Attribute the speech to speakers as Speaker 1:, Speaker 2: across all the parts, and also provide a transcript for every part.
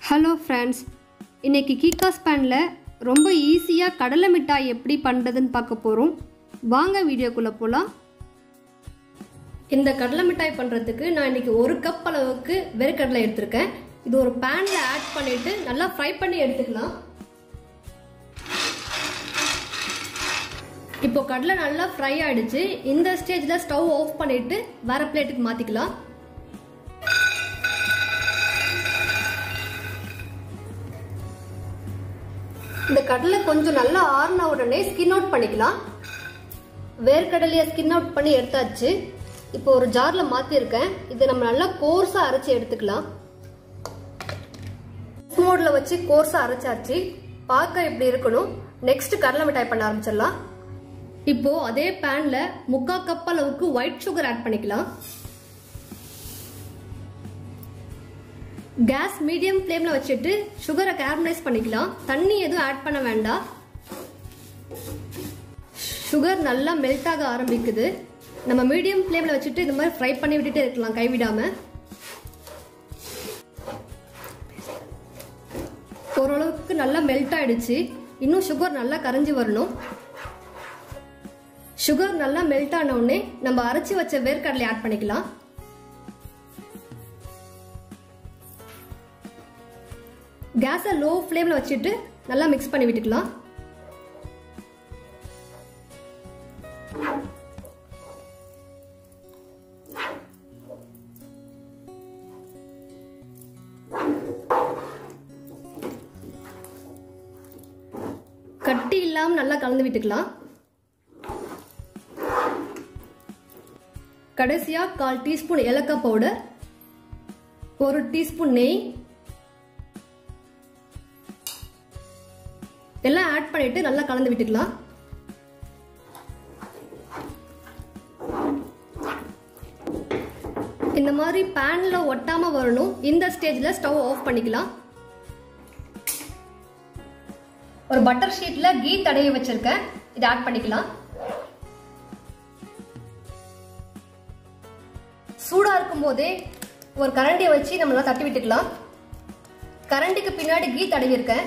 Speaker 1: hello friends இன்னைக்கு கீகாஸ் பேனில் ரொம்ப ஈஸியாக கடலை மிட்டாய் எப்படி பண்ணுறதுன்னு பார்க்க போகிறோம் வாங்க வீடியோக்குள்ளே போகலாம் இந்த கடலை மிட்டாய் பண்ணுறதுக்கு நான் இன்னைக்கு ஒரு கப் அளவுக்கு வெறுக்கடலை எடுத்திருக்கேன் இது ஒரு பேனில் ஆட் பண்ணிவிட்டு நல்லா ஃப்ரை பண்ணி எடுத்துக்கலாம் இப்போ கடலை நல்லா ஃப்ரை ஆயிடுச்சு இந்த ஸ்டேஜில் ஸ்டவ் ஆஃப் பண்ணிட்டு வேற பிளேட்டுக்கு மாற்றிக்கலாம் இந்த கடலை கொஞ்சம் நல்லா ஆறின உடனே ஸ்கின் அவுட் பண்ணிக்கலாம் வேர்க்கடலையை ஸ்கின் அவுட் பண்ணி எடுத்தாச்சு இப்போ ஒரு ஜாரில் மாற்றிருக்கேன் இதை நம்ம நல்லா கோர்ஸாக அரைச்சி எடுத்துக்கலாம் மோடில் வச்சு கோர்ஸாக அரைச்சாச்சு பார்க்க இப்படி இருக்கணும் நெக்ஸ்ட் கடலை மிட்டாய் பண்ண ஆரம்பிச்சிடலாம் இப்போ அதே பேன்ல முக்கா கப் அளவுக்கு ஒயிட் சுகர் ஆட் பண்ணிக்கலாம் கேஸ் மீடியம் ஃப்ளேம்ல வச்சுட்டு சுகரை கேரமலைஸ் பண்ணிக்கலாம் தண்ணி எதுவும் ஆட் பண்ண வேண்டாம் சுகர் நல்லா மெல்ட் ஆக ஆரம்பிக்குது நம்ம மீடியம் ஃப்ளேம்ல வச்சுட்டு இந்த மாதிரி ஃப்ரை பண்ணி விட்டுட்டே இருக்கலாம் கைவிடாம ஓரளவுக்கு நல்லா மெல்ட் ஆயிடுச்சு இன்னும் சுகர் நல்லா கரைஞ்சி வரணும் சுகர் நல்லா மெல்ட் ஆன உடனே நம்ம அரைச்சி வச்ச வேர்க்கடலை ஆட் பண்ணிக்கலாம் கேஸை லோ ஃப்ளேமில் வச்சுட்டு நல்லா மிக்ஸ் பண்ணி விட்டுக்கலாம் கட்டி இல்லாமல் நல்லா கலந்து விட்டுக்கலாம் கடைசியாக கால் டீஸ்பூன் ஏலக்காய் பவுடர் ஒரு டீஸ்பூன் நெய் எல்லாம் ஆட் பண்ணிட்டு நல்லா கலந்து விட்டுக்கலாம் இந்த மாதிரி பேன்ல ஒட்டாம வரணும் இந்த ஸ்டேஜ்ல ஸ்டவ் ஆஃப் பண்ணிக்கலாம் ஒரு பட்டர் ஷீட்ல கீ தடவி வச்சிருக்கேன் இதை ஆட் பண்ணிக்கலாம் சூடா இருக்கும் போதே ஒரு கரண்டியை வச்சு நம்மளால தட்டி விட்டுக்கலாம் கரண்டிக்கு பின்னாடி கீ தடவி இருக்கேன்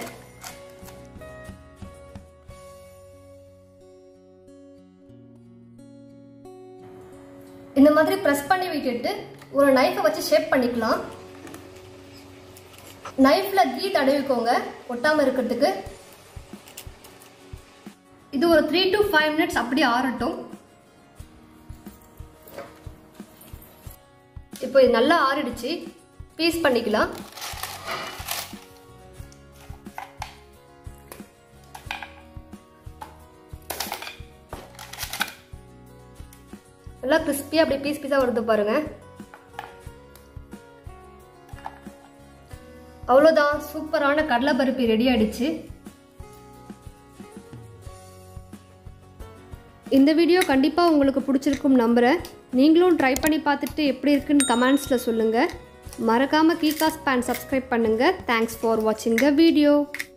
Speaker 1: இந்த மாதிரி ப்ரெஸ் பண்ணி விட்டுட்டு ஒரு நைஃபை வச்சு ஷேப் பண்ணிக்கலாம் நைஃப்ல கீ தடவிக்கோங்க ஒட்டாம இருக்கிறதுக்கு இது ஒரு த்ரீ டு ஃபைவ் மினிட்ஸ் அப்படி ஆறட்டும் இப்போ இது நல்லா ஆறிடுச்சு பீஸ் பண்ணிக்கலாம் நல்லா கிறிஸ்பியாக அப்படி பீஸ் பீஸாக வருது பாருங்க அவ்வளோதான் சூப்பரான கடலை பருப்பி ரெடி ஆயிடுச்சு இந்த வீடியோ கண்டிப்பாக உங்களுக்கு பிடிச்சிருக்கும் நம்புகிறேன் நீங்களும் ட்ரை பண்ணி பார்த்துட்டு எப்படி இருக்குன்னு கமெண்ட்ஸில் சொல்லுங்கள் மறக்காமல் கீகாஸ் பேன் சப்ஸ்கிரைப் பண்ணுங்கள் தேங்க்ஸ் ஃபார் வாட்சிங் த வீடியோ